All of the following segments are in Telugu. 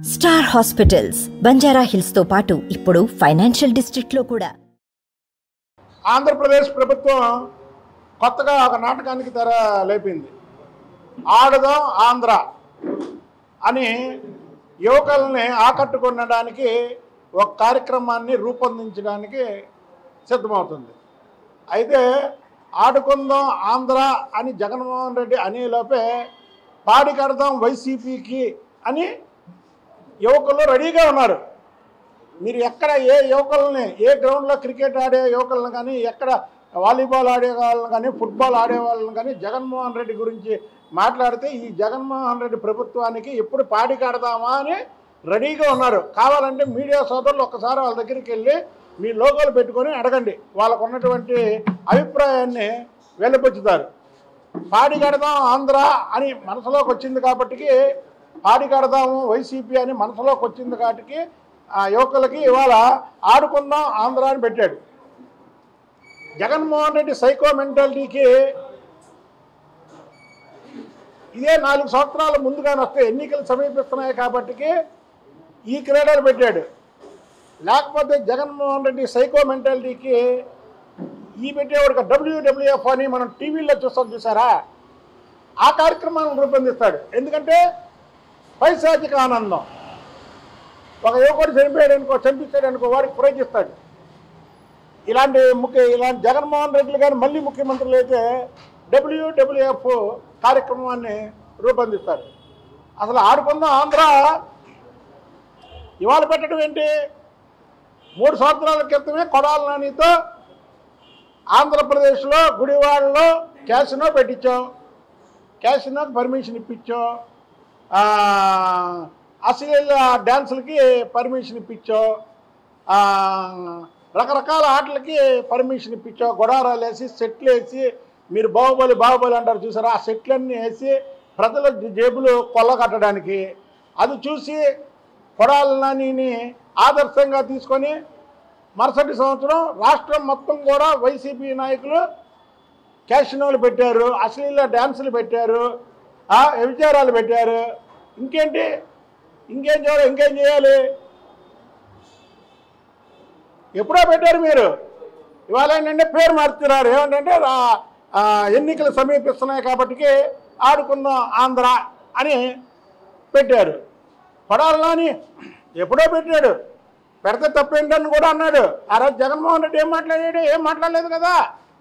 స్టార్ హాస్పిటల్స్ బంజారా హిల్స్ తో పాటు ఇప్పుడు ఫైనాన్షియల్ డిస్ట్రిక్ట్ లో కూడా ఆంధ్రప్రదేశ్ ప్రభుత్వం కొత్తగా ఒక నాటకానికి తెర లేపింది ఆడదాం ఆంధ్ర అని యువకుల్ని ఆకట్టుకునడానికి ఒక కార్యక్రమాన్ని రూపొందించడానికి సిద్ధమవుతుంది అయితే ఆడుకుందాం ఆంధ్ర అని జగన్మోహన్ రెడ్డి అనేలోపే పాడి కడదాం వైసీపీకి అని యువకులు రెడీగా ఉన్నారు మీరు ఎక్కడ ఏ యువకులని ఏ గ్రౌండ్లో క్రికెట్ ఆడే యువకులను కానీ ఎక్కడ వాలీబాల్ ఆడే వాళ్ళని కానీ ఫుట్బాల్ ఆడే వాళ్ళని కానీ జగన్మోహన్ రెడ్డి గురించి మాట్లాడితే ఈ జగన్మోహన్ రెడ్డి ప్రభుత్వానికి ఎప్పుడు పాడి కడదామా అని రెడీగా ఉన్నారు కావాలంటే మీడియా సోదరులు ఒక్కసారి వాళ్ళ దగ్గరికి వెళ్ళి మీ లోగోలు పెట్టుకొని అడగండి వాళ్ళకు ఉన్నటువంటి అభిప్రాయాన్ని వెలిపుచ్చుతారు పాడి కడదాం ఆంధ్ర అని మనసులోకి వచ్చింది కాబట్టికి పాడి కడదాము వైసీపీ అని మనసులోకి వచ్చింది కాబట్టి ఆ యువకులకి ఇవాళ ఆడుకుందాం ఆంధ్ర అని పెట్టాడు జగన్మోహన్ రెడ్డి సైకో మెంటాలిటీకి ఇదే నాలుగు సంవత్సరాల ముందుగానే వస్తే ఎన్నికలు సమీపిస్తున్నాయి కాబట్టికి ఈ క్రీడలు పెట్టాడు లేకపోతే జగన్మోహన్ రెడ్డి సైకో మెంటాలిటీకి ఈ పెట్టేవాడు డబ్ల్యూడబ్ల్యూఎఫ్ అని మనం టీవీలో చూస్తాం చూసారా ఆ కార్యక్రమాలను రూపొందిస్తాడు ఎందుకంటే పైశాచిక ఆనందం ఒక యువకుడు చనిపోయాడు అనుకో చంపించాడు అనుకో వాడికి ప్రైజ్ ఇస్తాడు ఇలాంటి ముఖ్య ఇలాంటి జగన్మోహన్ రెడ్డి కానీ మళ్ళీ ముఖ్యమంత్రులు అయితే డబ్ల్యూడబ్ల్యూఎఫ్ కార్యక్రమాన్ని రూపొందిస్తారు అసలు ఆడుకుందాం ఆంధ్ర ఇవాళ పెట్టడం ఏంటి మూడు సంవత్సరాల క్రితమే కొడాల నానితో ఆంధ్రప్రదేశ్లో గుడివాడలో క్యాసినో పెట్టించాం క్యాసినోకి పర్మిషన్ ఇప్పించాం ఆ, అశ్లీల డ్యాన్సులకి పర్మిషన్ ఇప్పించాం ఆ, రకరకాల ఆటలకి పర్మిషన్ ఇప్పించాం గొడారాలు వేసి సెట్లు వేసి మీరు బాహుబలి బాహుబలి అంటారు చూసారా ఆ సెట్లన్నీ వేసి ప్రజల జేబులు కొల్లగట్టడానికి అది చూసి కొడాల నానిని ఆదర్శంగా తీసుకొని మరుసటి సంవత్సరం రాష్ట్రం మొత్తం కూడా వైసీపీ నాయకులు క్యాషినోలు పెట్టారు అశ్లీల డ్యాన్సులు పెట్టారు ఆ, వ్యభిచారాలు పెట్టారు ఇంకేంటి ఇంకేం చేయాలి ఇంకేం చేయాలి ఎప్పుడో పెట్టారు మీరు ఇవాళ ఏంటంటే పేరు మార్చుతున్నారు ఏమంటే రా- ఆ, ఎన్నికలు సమీపిస్తున్నాయి కాబట్టి ఆడుకుందాం ఆంధ్ర అని పెట్టారు పడాలని ఎప్పుడో పెట్టాడు పెడితే తప్పేంటని కూడా అన్నాడు ఆ రోజు జగన్మోహన్ రెడ్డి ఏం మాట్లాడాడు ఏం మాట్లాడలేదు కదా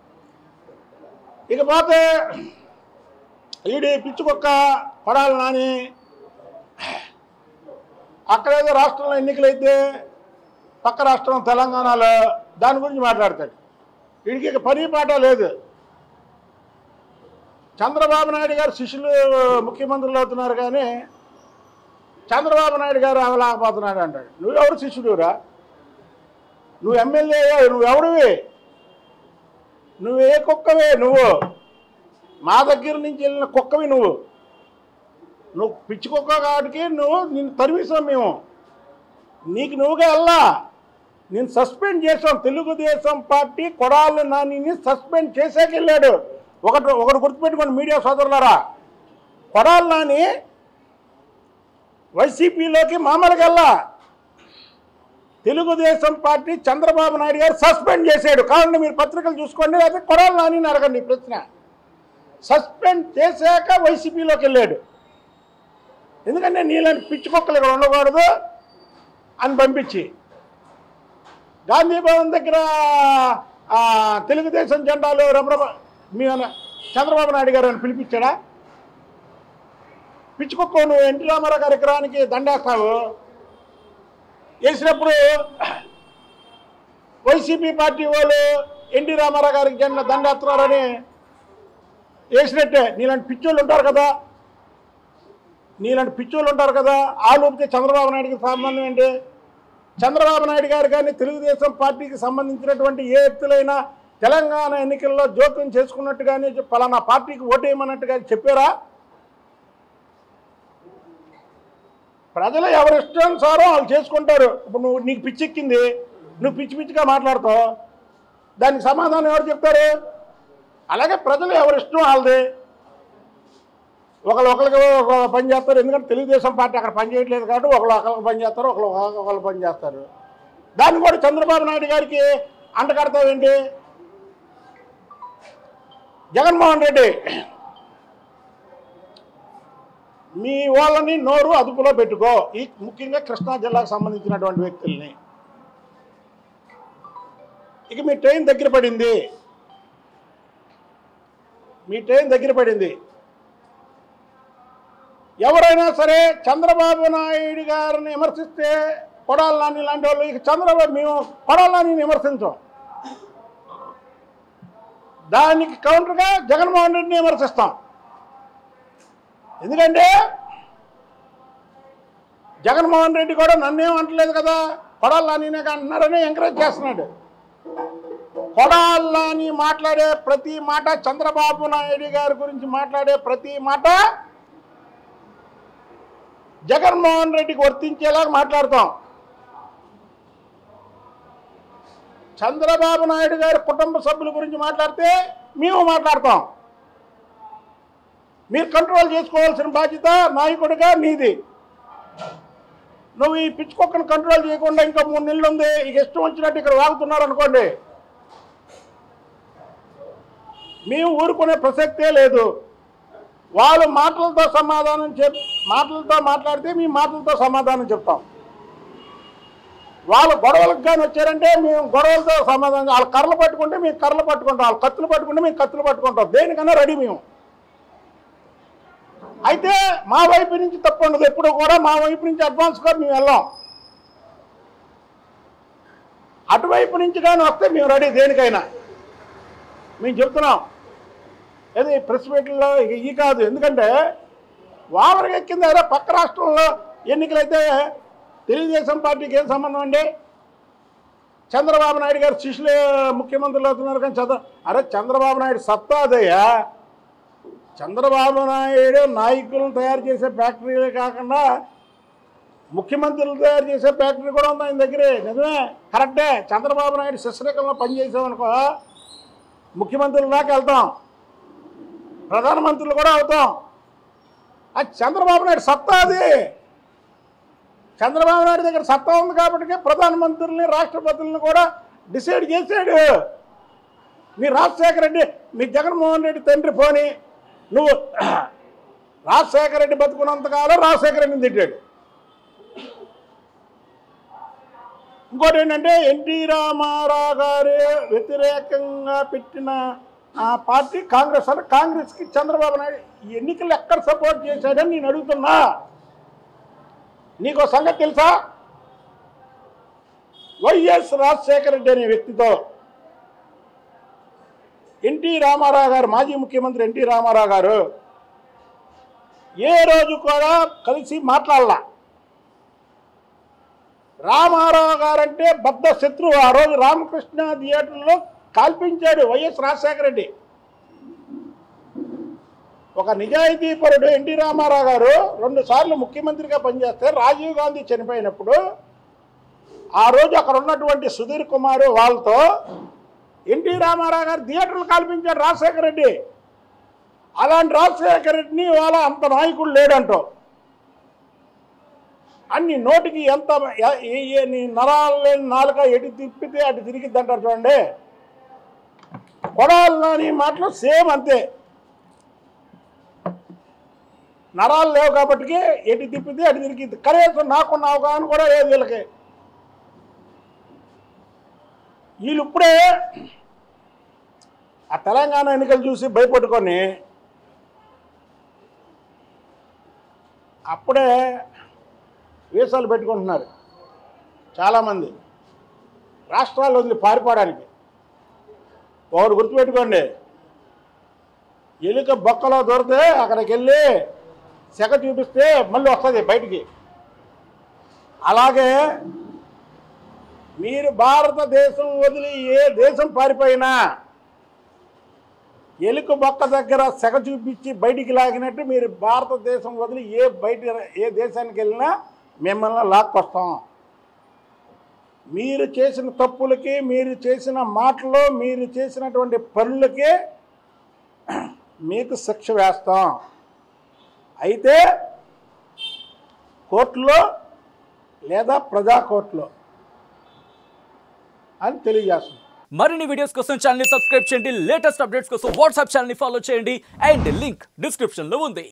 ఇకపోతే ఈడి పిచ్చుకొక్క పడాలి నాని అక్కడేదో రాష్ట్రంలో ఎన్నికలైతే పక్క రాష్ట్రం తెలంగాణలో దాని గురించి మాట్లాడతాడు వీడికి ఇక పని పాట లేదు చంద్రబాబు నాయుడు గారు శిష్యులు ముఖ్యమంత్రులు అవుతున్నారు కానీ చంద్రబాబు నాయుడు గారు అవలేకపోతున్నాడు అంటాడు నువ్వెవరు శిష్యుడురా నువ్వు ఎమ్మెల్యే నువ్వెవడివి నువ్వు ఏ కుక్కవే నువ్వు మా దగ్గర నుంచి వెళ్ళిన కుక్కవి నువ్వు నువ్వు పిచ్చి కుక్క కాబట్టి నువ్వు నిన్ను తరిమిసాం మేము నీకు నువ్వుగా వెళ్ళా నేను సస్పెండ్ చేసాం తెలుగుదేశం పార్టీ కొడాలి నానిని సస్పెండ్ చేసాక వెళ్ళాడు ఒకటి ఒకటి గుర్తుపెట్టుకోండి మీడియా సోదరులారా కొడాలి నాని వైసీపీలోకి మామూలుగా వెళ్ళా తెలుగుదేశం పార్టీ చంద్రబాబు నాయుడు గారు సస్పెండ్ చేశాడు కావాలంటే మీరు పత్రికలు చూసుకోండి లేకపోతే కొడాలి నాని అడగండి ఈ ప్రశ్న సస్పెండ్ చేశాక వైసీపీలోకి వెళ్ళాడు ఎందుకంటే నీలాంటి పిచ్చి కుక్కలు ఇక్కడ ఉండకూడదు అని పంపించి గాంధీ భవన్ దగ్గర ఆ, తెలుగుదేశం జెండాలు రమరమ మీ అన్న- చంద్రబాబు నాయుడు గారు అని పిలిపించాడా పిచ్చి కుక్క నువ్వు ఎన్టీ రామారావు గారి విగ్రహానికి దండేస్తావు వేసినప్పుడు వైసీపీ పార్టీ వాళ్ళు ఎన్టీ రామారావు గారికి జెండా దండేస్తున్నారని వేసినట్టే నీలాంటి పిచ్చోళ్ళు ఉంటారు కదా నీలాంటి పిచ్చోళ్ళు ఉంటారు కదా ఆ లోపుతే చంద్రబాబు నాయుడికి సంబంధం ఏంటి చంద్రబాబు నాయుడు గారు కానీ తెలుగుదేశం పార్టీకి సంబంధించినటువంటి ఏ వ్యక్తులైనా తెలంగాణ ఎన్నికల్లో జోక్యం చేసుకున్నట్టు కానీ పలానా పార్టీకి ఓటేయమన్నట్టు కానీ చెప్పారా ప్రజలు ఎవరి ఇష్టానుసారం వాళ్ళు చేసుకుంటారు ఇప్పుడు నువ్వు నీకు పిచ్చెక్కింది నువ్వు పిచ్చి పిచ్చిగా మాట్లాడతావు దానికి సమాధానం ఎవరు చెప్తారు అలాగే ప్రజలు ఎవరి ఇష్టం వాళ్ళది ఒకళ్ళు ఒకరికి ఒక పని చేస్తారు ఎందుకంటే తెలుగుదేశం పార్టీ అక్కడ పని చేయట్లేదు కాబట్టి ఒకళ్ళు ఒకరికి పని చేస్తారు ఒకళ్ళు ఒకళ్ళు పని చేస్తారు దాన్ని కూడా చంద్రబాబు నాయుడు గారికి అంటగడతావేంటి జగన్మోహన్ రెడ్డి మీ వాళ్ళని నోరు అదుపులో పెట్టుకో ఈ ముఖ్యంగా కృష్ణా జిల్లాకు సంబంధించినటువంటి వ్యక్తుల్ని ఇక మీ ట్రైన్ దగ్గర పడింది మీ ట్రైన్ దగ్గర పడింది ఎవరైనా సరే చంద్రబాబు నాయుడు గారిని విమర్శిస్తే కొడాలి నాని లాంటి వాళ్ళు ఇక చంద్రబాబు మేము కొడాలి నాని విమర్శించాం దానికి కౌంటర్గా జగన్మోహన్ రెడ్డిని విమర్శిస్తాం ఎందుకంటే జగన్మోహన్ రెడ్డి కూడా నన్నేం అంటలేదు కదా కొడాలి నానినే అంటున్నారని ఎంకరేజ్ చేస్తున్నాడు కొడాలని మాట్లాడే ప్రతి మాట చంద్రబాబు నాయుడు గారి గురించి మాట్లాడే ప్రతి మాట జగన్మోహన్ రెడ్డికి వర్తించేలాగా మాట్లాడతాం చంద్రబాబు నాయుడు గారి కుటుంబ సభ్యుల గురించి మాట్లాడితే మేము మాట్లాడతాం మీరు కంట్రోల్ చేసుకోవాల్సిన బాధ్యత నాయకుడిగా నీది నువ్వు ఈ పిచ్చుకొక్కను కంట్రోల్ చేయకుండా ఇంకా మూడు నెలలు ఉంది ఇక ఇష్టం వచ్చినట్టు ఇక్కడ వాగుతున్నారు అనుకోండి మేము ఊరుకునే ప్రసక్తే లేదు వాళ్ళు మాటలతో సమాధానం చెప్ మాటలతో మాట్లాడితే మీ మాటలతో సమాధానం చెప్తాం వాళ్ళు గొడవలకు కానీ వచ్చారంటే మేము గొడవలతో సమాధానం వాళ్ళు కర్రలు పట్టుకుంటే మేము కర్రలు పట్టుకుంటాం వాళ్ళు కత్తులు పట్టుకుంటే మేము కత్తులు పట్టుకుంటాం దేనికన్నా రెడీ మేము అయితే మా వైపు నుంచి తప్పు ఉండదు ఎప్పుడు కూడా మా వైపు నుంచి అడ్వాన్స్గా మేము వెళ్ళాం అటువైపు నుంచి కానీ వస్తే మేము రెడీ దేనికైనా మేము చెప్తున్నాం ఏది ప్రెస్ మీట్లో ఇక ఈ కాదు ఎందుకంటే వావరికి ఎక్కింది అరే పక్క రాష్ట్రంలో ఎన్నికలైతే తెలుగుదేశం పార్టీకి ఏం సంబంధం అండి చంద్రబాబు నాయుడు గారు శిష్యులు ముఖ్యమంత్రులు అవుతున్నారు కానీ చంద్ర అరే చంద్రబాబు నాయుడు సత్తా అదయ్యా చంద్రబాబు నాయుడు నాయకులను తయారు చేసే ఫ్యాక్టరీలే కాకుండా ముఖ్యమంత్రులు తయారు చేసే ఫ్యాక్టరీ కూడా ఉంది ఆయన దగ్గరే నిజమే కరెక్టే చంద్రబాబు నాయుడు శిశురేఖంలో పనిచేసామనుకో ముఖ్యమంత్రుల దాకా వెళ్తాం ప్రధానమంత్రులు కూడా అవుతాం అది చంద్రబాబు నాయుడు సత్తా అది చంద్రబాబు నాయుడు దగ్గర సత్తా ఉంది కాబట్టి ప్రధానమంత్రుల్ని రాష్ట్రపతుల్ని కూడా డిసైడ్ చేశాడు మీ రాజశేఖర రెడ్డి మీ జగన్మోహన్ రెడ్డి తండ్రి పోని నువ్వు రాజశేఖర రెడ్డి బతుకున్నంతకాలం రాజశేఖర రెడ్డిని తిట్టాడు ఇంకోటి ఏంటంటే ఎన్టీ రామారావు గారు వ్యతిరేకంగా పెట్టిన ఆ పార్టీ కాంగ్రెస్ అంటే కాంగ్రెస్కి చంద్రబాబు నాయుడు ఈ ఎన్నికలు ఎక్కడ సపోర్ట్ చేశాడని నేను అడుగుతున్నా నీకు సంగతి తెలుసా వైఎస్ రాజశేఖర రెడ్డి అనే వ్యక్తితో ఎన్టీ రామారావు గారు మాజీ ముఖ్యమంత్రి ఎన్టీ రామారావు గారు ఏ రోజు కూడా కలిసి మాట్లాడాల రామారావు గారంటే బద్ద శత్రువు ఆ రోజు రామకృష్ణ థియేటర్లో కాల్పించాడు వైఎస్ రాజశేఖర రెడ్డి ఒక నిజాయితీపరుడు ఎన్టీ రామారావు గారు రెండు సార్లు ముఖ్యమంత్రిగా పనిచేస్తే రాజీవ్ గాంధీ చనిపోయినప్పుడు ఆ రోజు అక్కడ ఉన్నటువంటి సుధీర్ కుమార్ వాళ్ళతో ఎన్టీ రామారావు గారు థియేటర్లు కాల్పించాడు రాజశేఖర రెడ్డి అలాంటి రాజశేఖర రెడ్డిని వాళ్ళ అంత నాయకుడు లేడంటావు అన్ని నోటికి ఎంత ఎ- ఏ- ఏ- నీ నరాలు లేని నాలుక ఎటు తిప్పితే అటు తిరిగిద్ది అంటారు చూడండి కొడాలని మాటలు సేమ్ అంతే నరాలు లేవు కాబట్టి ఎటు తిప్పితే అటు తిరిగిద్ది కనీసం నాకున్న అవగాహన కూడా లేదు వీళ్ళకి వీళ్ళు ఇప్పుడే ఆ తెలంగాణ ఎన్నికలు చూసి భయపట్టుకొని అప్పుడే వీసాలు పెట్టుకుంటున్నారు చాలామంది రాష్ట్రాలు వదిలి పారిపోవడానికి ఒకరు గుర్తుపెట్టుకోండి ఎలుక బొక్కలో దొరికితే అక్కడికి వెళ్ళి సెగ చూపిస్తే మళ్ళీ వస్తుంది బయటికి అలాగే మీరు భారతదేశం వదిలి ఏ దేశం పారిపోయినా ఎలుక బొక్క దగ్గర సెగ చూపించి బయటికి లాగినట్టు మీరు భారతదేశం వదిలి ఏ బయట ఏ దేశానికి వెళ్ళినా మిమ్మల్ని లాక్కొస్తాం మీరు చేసిన తప్పులకి మీరు చేసిన మాటలు మీరు చేసినటువంటి పనులకి మీకు శిక్ష వేస్తాం అయితే కోర్టులో లేదా ప్రజా కోర్టులో అని తెలియజేస్తుంది మరిన్ని వీడియోస్ కోసం ఛానల్ సబ్స్క్రైబ్ చేయండి లేటెస్ట్ అప్డేట్స్ కోసం వాట్సాప్ ఛానల్ ఫాలో చేయండి అండ్ లింక్ డిస్క్రిప్షన్ లో ఉంది